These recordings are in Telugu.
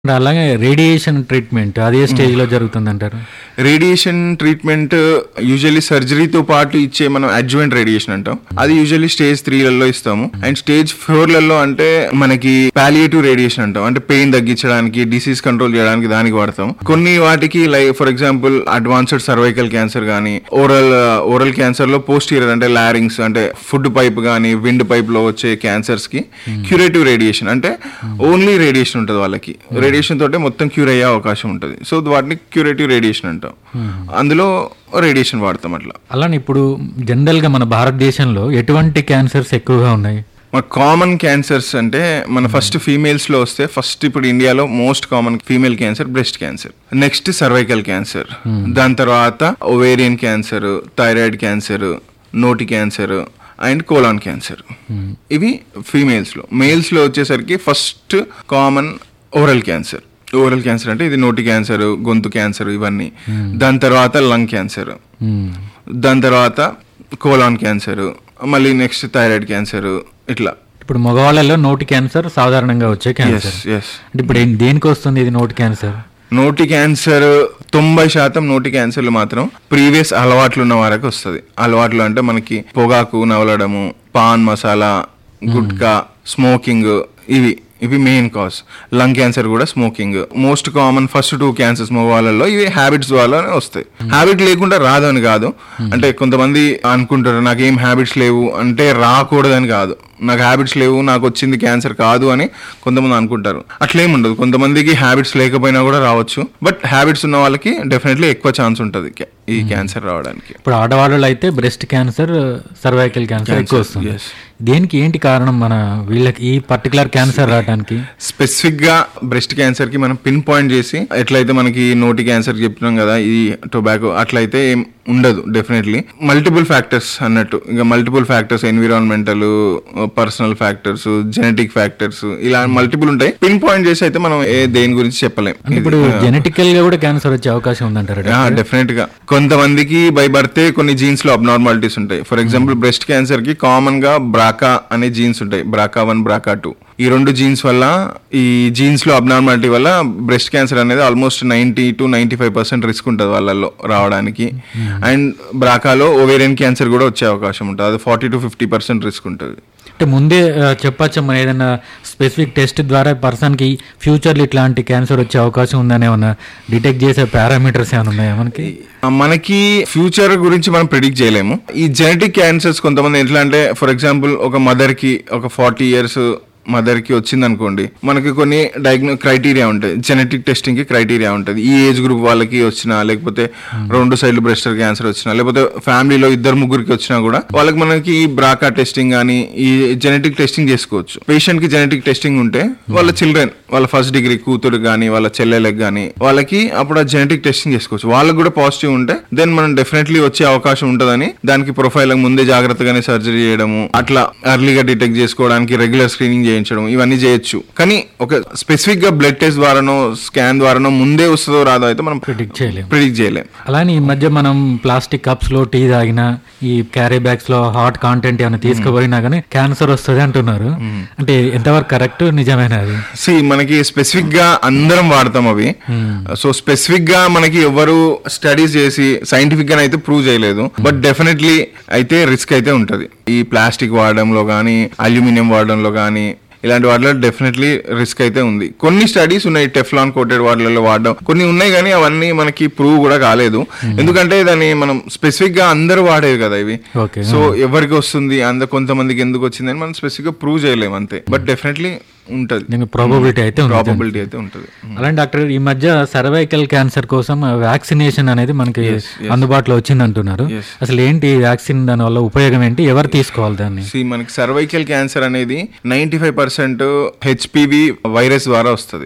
మరి అలాగే రేడియేషన్ ట్రీట్మెంట్ అదే స్టేజ్ లో జరుగుతుందంటారు రేడియేషన్ ట్రీట్మెంట్ యూజువల్లీ సర్జరీతో పాటు ఇచ్చే మనం అడ్జువెంట్ రేడియేషన్ అంటాం అది యూజువల్లీ స్టేజ్ త్రీలలో ఇస్తాము అండ్ స్టేజ్ ఫోర్లలో అంటే మనకి పాలియేటివ్ రేడియేషన్ అంటాం అంటే పెయిన్ తగ్గించడానికి డిసీజ్ కంట్రోల్ చేయడానికి దానికి వాడతాం కొన్ని వాటికి like for example advanced cervical cancer కానీ ఓరల్ ఓరల్ క్యాన్సర్ లో పోస్ట్ ఇయర్ అంటే లారింగ్స్ అంటే ఫుడ్ పైప్ కానీ విండ్ పైప్ లో వచ్చే క్యాన్సర్స్ కి క్యూరేటివ్ రేడియేషన్ అంటే ఓన్లీ రేడియేషన్ ఉంటుంది వాళ్ళకి రేడియేషన్ తోటే మొత్తం క్యూర్ అయ్యే అవకాశం ఉంటుంది సో వాటిని క్యూరేటివ్ రేడియేషన్ అంటాం అందులో రేడియేషన్ వాడతాం అట్లా అలానే ఇప్పుడు జనరల్ గా మన భారతదేశంలో ఎటువంటి క్యాన్సర్స్ ఎక్కువగా ఉన్నాయి మన కామన్ క్యాన్సర్స్ అంటే మన ఫస్ట్ ఫీమేల్స్ లో వస్తే ఫస్ట్ ఇప్పుడు ఇండియాలో most common female cancer breast cancer next cervical cancer దాని తర్వాత ఓవేరియన్ క్యాన్సర్ థైరాయిడ్ క్యాన్సర్ నోటి క్యాన్సర్ అండ్ కోలాన్ క్యాన్సర్ ఇవి ఫీమేల్స్ లో మేల్స్ లో వచ్చేసరికి first common oral cancer oral cancer అంటే ఇది నోటి క్యాన్సర్ గొంతు క్యాన్సర్ ఇవన్నీ దాని తర్వాత లంగ్ క్యాన్సర్ మ్మ్. దాని తర్వాత కోలాన్ క్యాన్సర్ మళ్ళీ నెక్స్ట్ థైరాయిడ్ క్యాన్సర్ ఇట్లా ఇప్పుడు మగవాళ్ళలో నోటి క్యాన్సర్ సాధారణంగా వచ్చే ఎస్ క్యాన్సర్ ఎస్ అంటే ఇప్పుడు ఏం- దేనికి వస్తుంది ఇది నోటి క్యాన్సర్ నోటి క్యాన్సర్ తొంభై శాతం నోటి క్యాన్సర్లు మాత్రం ప్రీవియస్ అలవాట్లు ఉన్న వారికి వస్తుంది అలవాట్లు అంటే మనకి పొగాకు నవలడము పాన్ మసాలా గుట్కా స్మోకింగ్ ఇవి ఇవి మెయిన్ కాజ్ లంగ్ క్యాన్సర్ కూడా smoking most common first two cancers వాళ్ళలో ఇవి హ్యాబిట్స్ ద్వారానే వస్తాయి హ్యాబిట్ లేకుండా రాదు అని కాదు అంటే కొంతమంది అనుకుంటారు నాకేం హ్యాబిట్స్ లేవు అంటే రాకూడదని కాదు నాకు హ్యాబిట్స్ లేవు నాకు వచ్చింది క్యాన్సర్ కాదు అని కొంతమంది అనుకుంటారు అట్లేం ఉండదు కొంతమందికి హ్యాబిట్స్ లేకపోయినా కూడా రావచ్చు బట్ హ్యాబిట్స్ ఉన్న వాళ్ళకి డెఫినెట్లీ ఎక్కువ ఛాన్స్ ఉంటుంది క్యా- ఈ క్యాన్సర్ రావడానికి ఇప్పుడు ఆడవాళ్ళలో అయితే బ్రెస్ట్ క్యాన్సర్ సర్వైకల్ క్యాన్సర్ ఎక్కువ వస్తుంది yes. దేనికి ఏంటి కారణం మన వీళ్ళకి ఈ పర్టికులర్ క్యాన్సర్ రావడానికి స్పెసిఫిక్ గా బ్రెస్ట్ క్యాన్సర్ కి మనం పిన్ పాయింట్ చేసి ఎట్లయితే మనకి నోటి క్యాన్సర్ చెప్తున్నాం కదా ఈ టొబాకో అట్లయితే ఏం ఉండదు డెఫినెట్లీ మల్టిపుల్ ఫ్యాక్టర్స్ అన్నట్టు ఇంకా multiple factors environmental personal factors genetic factors ఇలా మల్టిపుల్ ఉంటాయి పిన్ పాయింట్ చేసి అయితే మనం ఏ దేని గురించి చెప్పలేం అంటే ఇప్పుడు జెనెటికల్ గా కూడా క్యాన్సర్ వచ్చే అవకాశం ఉందంటారు డెఫినెట్ గా కొంతమందికి బై బర్తే కొన్ని జీన్స్ లో అబ్నార్మాలిటీస్ ఉంటాయి ఫర్ ఎగ్జాంపుల్ బ్రెస్ట్ క్యాన్సర్ కి కామన్ గా బ్రాకా అనే జీన్స్ ఉంటాయి బ్రాకా వన్ బ్రాకా టూ ఈ రెండు జీన్స్ వల్ల ఈ జీన్స్ లో అబ్నార్మాలిటీ వల్ల బ్రెస్ట్ క్యాన్సర్ అనేది almost ninety to ninety five percent risk ఉంటుంది వాళ్ళల్లో రావడానికి అండ్ బ్రాకాలో ఓవేరియన్ క్యాన్సర్ కూడా వచ్చే అవకాశం ఉంటుంది అది forty to fifty percent risk ఉంటుంది అంటే ముందే ఆ, చెప్పచ్చా మన ఏదైనా స్పెసిఫిక్ టెస్ట్ ద్వారా పర్సన్ కి ఫ్యూచర్ లో ఇట్లాంటి క్యాన్సర్ వచ్చే అవకాశం ఉందని ఏమన్నా డిటెక్ట్ చేసే పారామీటర్స్ ఏమైనా ఉన్నాయా మనకి మనకి ఫ్యూచర్ గురించి మనం ప్రిడిక్ట్ చేయలేము ఈ జెనెటిక్ క్యాన్సర్స్ కొంతమంది ఎట్లా అంటే ఫర్ ఎగ్జాంపుల్ ఒక మదర్ కి ఒక ఫార్టీ ఇయర్స్ మదర్ కి వచ్చింది అనుకోండి మనకి కొన్ని డయాగ్నో క్రైటీరియా ఉంటాయి జెనెటిక్ టెస్టింగ్ కి క్రైటీరియా ఉంటుంది ఈ ఏజ్ గ్రూప్ వాళ్ళకి వచ్చినా లేకపోతే రెండు సైడ్లు బ్రెస్ట్ క్యాన్సర్ వచ్చినా లేకపోతే ఫ్యామిలీలో ఇద్దరు ముగ్గురికి వచ్చినా కూడా వాళ్ళకి మనకి ఈ బ్రాకా టెస్టింగ్ కానీ ఈ జెనెటిక్ టెస్టింగ్ చేసుకోవచ్చు పేషెంట్ కి జెనెటిక్ టెస్టింగ్ ఉంటే వాళ్ళ చిల్డ్రన్ వాళ్ళ ఫస్ట్ డిగ్రీ కూతురు కానీ వాళ్ళ చెల్లెలకు కానీ వాళ్ళకి అప్పుడు ఆ జెనెటిక్ టెస్టింగ్ చేసుకోవచ్చు వాళ్ళకి కూడా పాజిటివ్ ఉంటే దెన్ మనం డెఫినెట్లీ వచ్చే అవకాశం ఉంటుందని దానికి ప్రొఫైల్ ముందే జాగ్రత్తగానే సర్జరీ చేయడము అట్లా ఎర్లీగా డిటెక్ట్ చేసుకోవడానికి రెగ్యులర్ స్క్రీనింగ్ చేయించడం ఇవన్నీ చేయొచ్చు కానీ ఒక స్పెసిఫిక్ గా బ్లడ్ టెస్ట్ ద్వారానో స్కాన్ ద్వారానో ముందే వస్తుందో రాదో అయితే మనం ప్రిడిక్ట్ చేయలేము ప్రిడిక్ట్ చేయలేం అలానే ఈ మధ్య మనం ప్లాస్టిక్ కప్స్ లో టీ తాగినా ఈ క్యారీ బ్యాగ్స్ లో హాట్ కాంటెంట్ ఏమైనా తీసుకుపోయినా కానీ క్యాన్సర్ వస్తుంది అంటున్నారు అంటే ఎంతవరకు కరెక్ట్ నిజమేనా అది సి మనకి స్పెసిఫిక్ గా అందరం వాడతాం అవి సో స్పెసిఫిక్ గా మనకి ఎవరు స్టడీస్ చేసి సైంటిఫిక్ గా అయితే ప్రూవ్ చేయలేదు బట్ డెఫినెట్లీ అయితే రిస్క్ అయితే ఉంటది ఈ ప్లాస్టిక్ వాడడంలో కానీ అల్యూమినియం వాడడంలో కానీ ఇలాంటి వాటిలో డెఫినెట్లీ రిస్క్ అయితే ఉంది కొన్ని స్టడీస్ ఉన్నాయి టెఫ్లాన్ కోటెడ్ వాటిలలో వాడడం కొన్ని ఉన్నాయి కానీ అవన్నీ మనకి ప్రూవ్ కూడా కాలేదు ఎందుకంటే దాన్ని మనం స్పెసిఫిక్ గా అందరూ వాడేవి కదా ఇవి ఓకే సో ఎవరికి వస్తుంది అంద కొంతమందికి ఎందుకు వచ్చింది అని మనం స్పెసిఫిక్ గా ప్రూవ్ చేయలేము అంతే బట్ డెఫినెట్లీ ఉంటది దీనికి ప్రాబబిలిటీ అయితే ఉంది ప్రాబబిలిటీ అయితే ఉంటుంది అలాంటి డాక్టర్ ఈ మధ్య సర్వైకల్ క్యాన్సర్ కోసం వ్యాక్సినేషన్ అనేది మనకి అందుబాటులో వచ్చింది అంటున్నారు Yes. అసలు ఏంటి వ్యాక్సిన్ దాని వల్ల ఉపయోగం ఏంటి ఎవరు తీసుకోవాలి దాన్ని See, మనకి సర్వైకల్ క్యాన్సర్ అనేది ninety five percent HPV virus ద్వారా వస్తుంది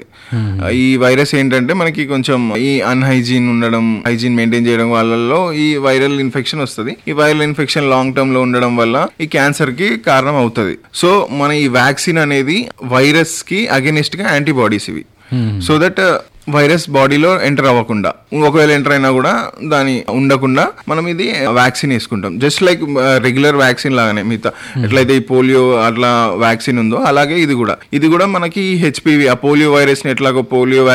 ఈ వైరస్ ఏంటంటే మనకి కొంచెం ఈ అన్హైజీన్ ఉండడం హైజీన్ మెయింటైన్ చేయడం వాళ్ళలో ఈ వైరల్ ఇన్ఫెక్షన్ వస్తుంది ఈ వైరల్ ఇన్ఫెక్షన్ లాంగ్ టర్మ్ లో ఉండడం వల్ల ఈ క్యాన్సర్ కి కారణం అవుతుంది సో మన ఈ వ్యాక్సిన్ అనేది వైరస్ కి అగెనిస్ట్ గా యాంటీబాడీస్ ఇవి సో దట్ వైరస్ బాడీలో ఎంటర్ అవ్వకుండా ఒకవేళ ఎంటర్ అయినా కూడా దాని ఉండకుండా మనం ఇది వ్యాక్సిన్ వేసుకుంటాం జస్ట్ లైక్ రెగ్యులర్ వ్యాక్సిన్ లాగానే మిగతా ఎట్లయితే ఈ పోలియో అట్లా వ్యాక్సిన్ ఉందో అలాగే ఇది కూడా ఇది కూడా మనకి హెచ్పివి ఆ పోలియో వైరస్ ని ఎట్లాగో పోలియో